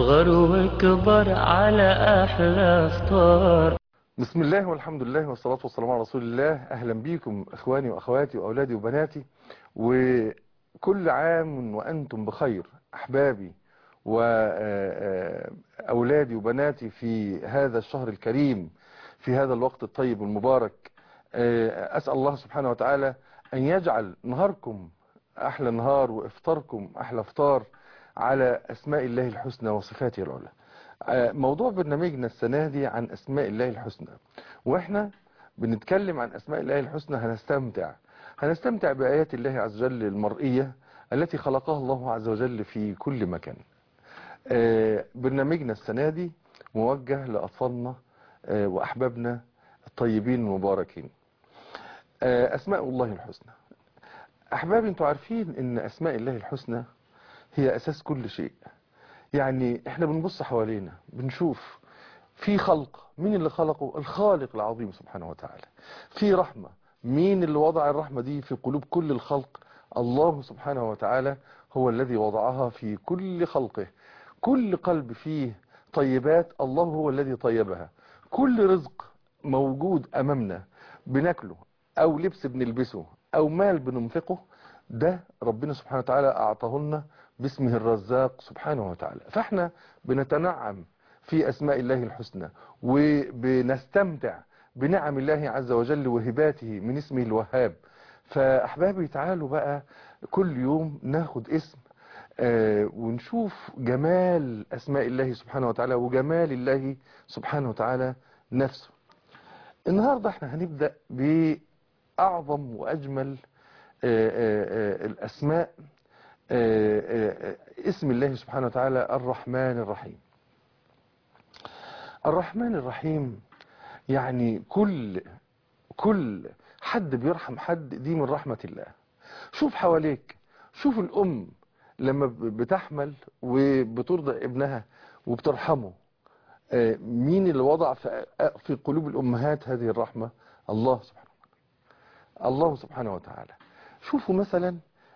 صغر وكبر على أحلى فطار بسم الله والحمد لله والصلاة والسلام على رسول الله أهلا بكم إخواني وأخواتي وأولادي وبناتي وكل عام وأنتم بخير أحبابي وأولادي وبناتي في هذا الشهر الكريم في هذا الوقت الطيب المبارك أسأل الله سبحانه وتعالى أن يجعل نهاركم أحلى نهار وإفطاركم أحلى فطار على أسماء الله الحسنى وصفاته العلى موضوع برنامجنا السنة دي عن أسماء الله الحسنى وإحنا بنتكلم عن أسماء الله الحسنى هنستمتع هنستمتع بآيات الله عز وجل المرئية التي خلقها الله عز وجل في كل مكان برنامجنا السنة دي موجه لأطفالنا وأحبابنا الطيبين المباركين أسماء الله الحسنى أحبابي انتوا عارفين ان أسماء الله الحسنى هي أساس كل شيء يعني احنا بنبص حوالينا بنشوف في خلق مين اللي خلقه الخالق العظيم سبحانه وتعالى في رحمة مين اللي وضع الرحمة دي في قلوب كل الخلق الله سبحانه وتعالى هو الذي وضعها في كل خلقه كل قلب فيه طيبات الله هو الذي طيبها كل رزق موجود أمامنا بناكله أو لبس بنلبسه أو مال بننفقه ده ربنا سبحانه وتعالى أعطاه لنا باسمه الرزاق سبحانه وتعالى فاحنا بنتنعم في أسماء الله الحسنى وبنستمتع بنعم الله عز وجل وهباته من اسمه الوهاب فأحبابي تعالوا بقى كل يوم ناخد اسم آه ونشوف جمال أسماء الله سبحانه وتعالى وجمال الله سبحانه وتعالى نفسه النهاردة احنا هنبدأ بأعظم وأجمل آه آه الأسماء اسم الله سبحانه وتعالى الرحمن الرحيم الرحمن الرحيم يعني كل كل حد بيرحم حد دي من رحمة الله شوف حواليك شوف الأم لما بتحمل وبترضع ابنها وبترحمه مين اللي وضع في قلوب الأمهات هذه الرحمة الله سبحانه وتعالى الله سبحانه وتعالى شوفوا مثلا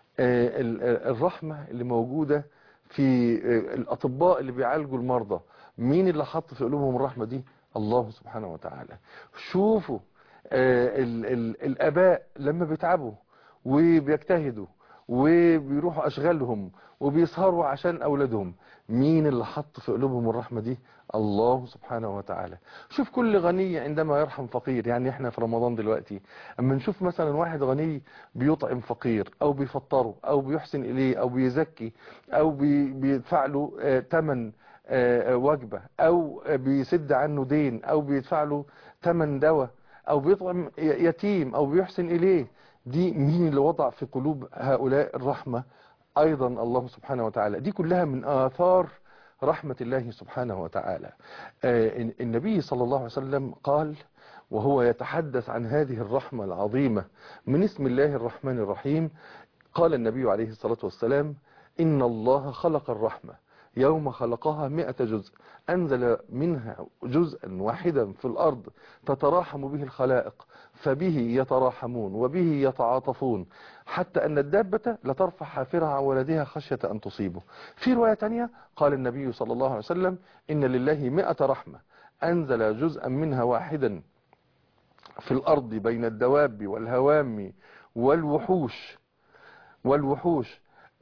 الرحمة اللي موجودة في الأطباء اللي بيعالجوا المرضى مين اللي حط في قلوبهم الرحمة دي الله سبحانه وتعالى شوفوا ال ال الآباء لما بيتعبوا وبيجتهدوا وبيروحوا أشغالهم وبيسهروا عشان أولادهم مين اللي حط في قلوبهم الرحمة دي الله سبحانه وتعالى شوف كل غني عندما يرحم فقير يعني احنا في رمضان دلوقتي اما نشوف مثلا واحد غني بيطعم فقير او بيفطره او بيحسن اليه او بيزكي او بي بيدفع له آه تمن آه وجبة او بيسد عنه دين او بيدفع له تمن دواء او بيطعم يتيم او بيحسن اليه دي مين اللي وضع في قلوب هؤلاء الرحمة ايضا الله سبحانه وتعالى دي كلها من اثار رحمة الله سبحانه وتعالى النبي صلى الله عليه وسلم قال وهو يتحدث عن هذه الرحمة العظيمة من اسم الله الرحمن الرحيم قال النبي عليه الصلاة والسلام إن الله خلق الرحمة يوم خلقها مئة جزء أنزل منها جزءا واحدا في الأرض تتراحم به الخلائق فبه يتراحمون وبه يتعاطفون حتى أن الدابة لترفع حافرها عن ولدها خشية أن تصيبه في رواية تانية قال النبي صلى الله عليه وسلم إن لله مئة رحمة أنزل جزءا منها واحدا في الأرض بين الدواب والهوام والوحوش والوحوش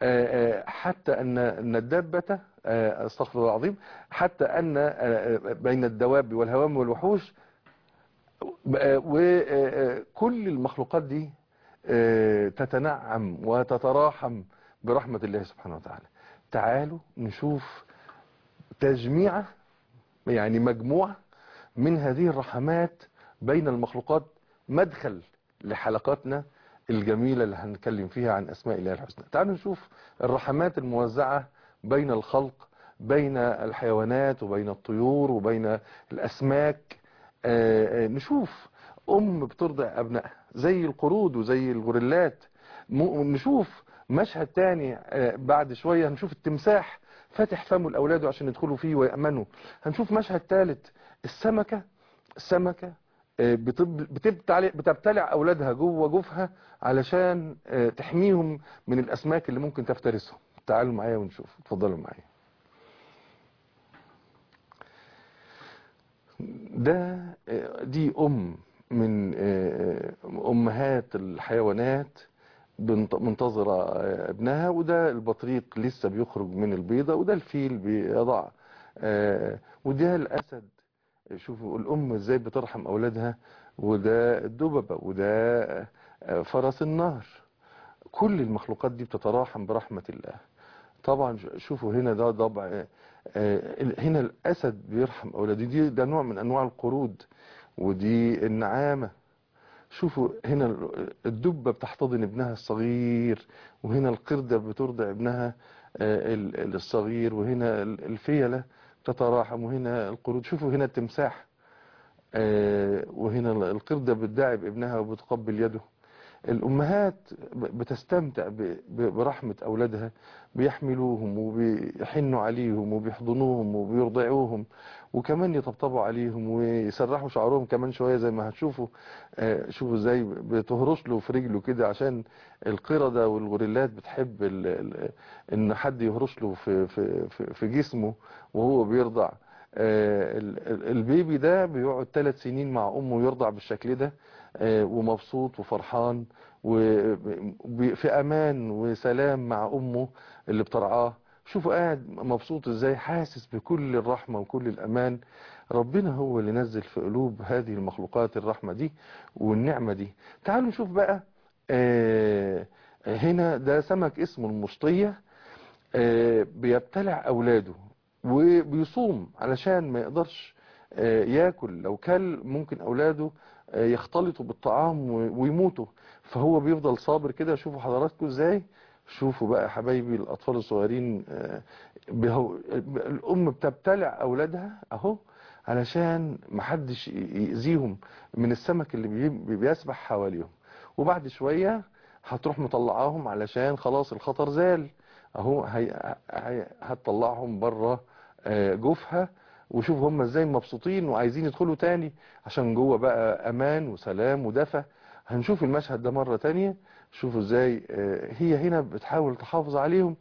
حتى أن الدابة استغفر الله العظيم حتى أن بين الدواب والهوام والوحوش وكل المخلوقات دي تتنعم وتتراحم برحمة الله سبحانه وتعالى تعالوا نشوف تجميعة يعني مجموعة من هذه الرحمات بين المخلوقات مدخل لحلقاتنا الجميلة اللي هنتكلم فيها عن أسماء الله الحسنى تعالوا نشوف الرحمات الموزعة بين الخلق بين الحيوانات وبين الطيور وبين الأسماك آآ آآ نشوف أم بترضع أبنائها زي القرود وزي الغوريلات نشوف مشهد تاني بعد شوية هنشوف التمساح فاتح فمه لأولاده عشان يدخلوا فيه ويأمنوا هنشوف مشهد ثالث السمكة السمكة بتبتلع, بتبتلع أولادها جوه جوفها علشان تحميهم من الأسماك اللي ممكن تفترسهم تعالوا معايا ونشوف اتفضلوا معايا ده آه، دي أم من آه، أمهات الحيوانات بنت- منتظرة آه، ابنها وده البطريق لسه بيخرج من البيضة وده الفيل بيضع آه، وده الأسد شوفوا الأم ازاي بترحم أولادها وده الدببة وده آه، فرس النهر كل المخلوقات دي بتتراحم برحمة الله طبعا ش- شوفوا هنا ده ضبع آه، آه، هنا الأسد بيرحم أولاده دي ده نوع من أنواع القرود ودي النعامة شوفوا هنا ال- الدبة بتحتضن ابنها الصغير وهنا القردة بترضع ابنها آه، ال- ال- الصغير وهنا ال- الفيلة بتتراحم وهنا القرود شوفوا هنا التمساح آه، وهنا ال- القردة بتداعب ابنها وبتقبل يده الأمهات ب- بتستمتع ب- ب- برحمة أولادها بيحملوهم وبيحنوا عليهم وبيحضنوهم وبيرضعوهم وكمان يطبطبوا عليهم ويسرحوا شعرهم كمان شوية زي ما هتشوفوا آه، شوفوا ازاي بتهرش له في رجله كده عشان القردة والغوريلات بتحب ال- ال- ان حد يهرش له في, في, في, في جسمه وهو بيرضع آه، ال- ال- البيبي ده بيقعد ثلاث سنين مع امه يرضع بالشكل ده آه، ومبسوط وفرحان وفي امان وسلام مع امه اللي بترعاه شوفوا قاعد مبسوط ازاي حاسس بكل الرحمة وكل الامان ربنا هو اللي نزل في قلوب هذه المخلوقات الرحمة دي والنعمة دي تعالوا نشوف بقى آه، هنا ده سمك اسمه المشطية آه، بيبتلع اولاده وبيصوم علشان ما يقدرش آه، ياكل لو كل ممكن اولاده آه، يختلطوا بالطعام و- ويموتوا فهو بيفضل صابر كده شوفوا حضراتكم ازاي شوفوا بقى يا حبايبي الاطفال الصغيرين آه، بهو الام بتبتلع اولادها اهو علشان محدش يأذيهم من السمك اللي بي- بيسبح حواليهم وبعد شوية هتروح مطلعاهم علشان خلاص الخطر زال اهو هي هي هتطلعهم بره آه، جوفها وشوف هم ازاي مبسوطين وعايزين يدخلوا تاني عشان جوه بقى امان وسلام ودفى هنشوف المشهد ده مرة تانية شوفوا ازاي آه، هي هنا بتحاول تحافظ عليهم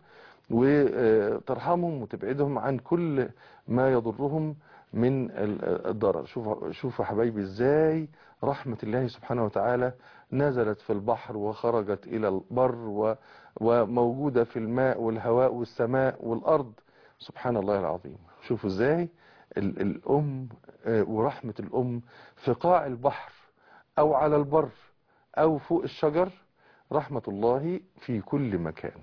وترحمهم وتبعدهم عن كل ما يضرهم من ال- الضرر شوفوا شوفوا حبايبي ازاي رحمة الله سبحانه وتعالى نزلت في البحر وخرجت إلى البر و- وموجودة في الماء والهواء والسماء والأرض سبحان الله العظيم شوفوا ازاي ال- الأم آه، ورحمة الأم في قاع البحر أو على البر أو فوق الشجر رحمة الله في كل مكان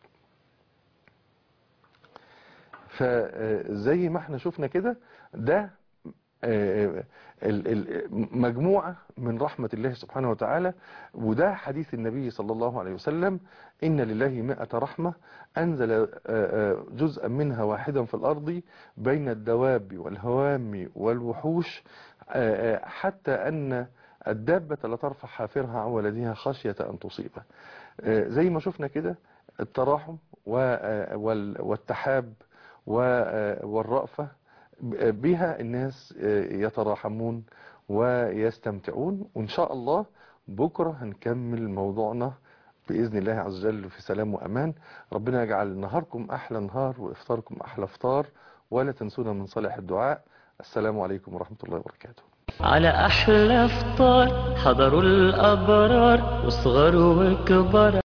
فزي ما احنا شفنا كده ده آه، ال- ال- مجموعة من رحمة الله سبحانه وتعالى وده حديث النبي صلى الله عليه وسلم إن لله مئة رحمة أنزل آه، آه، جزءا منها واحدا في الأرض بين الدواب والهوام والوحوش آه، آه، حتى أن الدابة لا ترفع حافرها عن ولدها خشية أن تصيبه آه، زي ما شفنا كده التراحم و- آه، وال- والتحاب و- آه، والرأفة ب- بها الناس آه، يتراحمون ويستمتعون وإن شاء الله بكرة هنكمل موضوعنا بإذن الله عز وجل في سلام وأمان ربنا يجعل نهاركم أحلى نهار وإفطاركم أحلى إفطار ولا تنسونا من صالح الدعاء السلام عليكم ورحمة الله وبركاته على أحلى فطار حضروا الأبرار وصغر وكبر